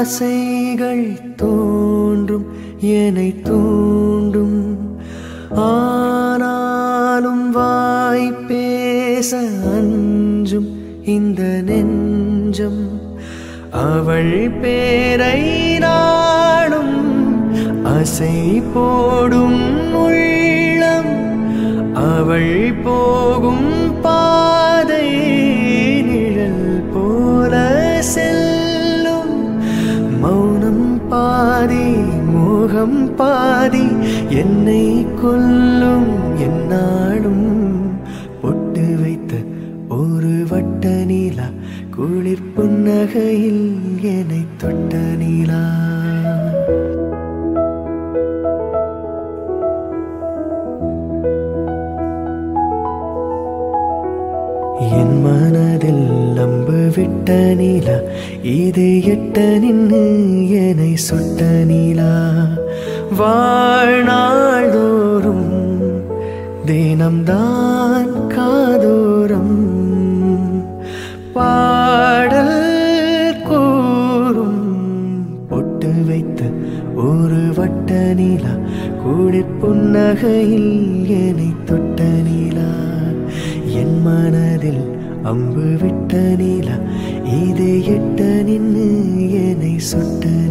ஆசைகள் தோன்றும் என்னை தூண்டும் ஆனாலும் வாய் பேச அஞ்சும் இந்த நெஞ்சம் அவள் பேரை நாடும் அசை போடும் உள்ளம் அவள் போகும் பாதை நிழல் போல செல்லும் மௌனம் பாதி மோகம் பாதி என்னை கொல்லும் என்னாலும் பொட்டு வைத்த ஒரு வட்ட நீலா குளிர் புன்னகையில் என்னை தொட்ட நீலா என் மனதில் அம்பு விட்ட நீலா இது எட்ட நின்று என்னை சுட்ட நீலா வாழ்நாள்தோறும் தினம்தான் காதோறும் பாடல் கூறும் பொட்டு வைத்த ஒரு வட்ட நீலா குளிர் புன்னகையில் என்னை தொட்ட நீலா என் மனதில் அம்பு விட்ட நீலா இது எட்ட நின்று என்னை சுட்ட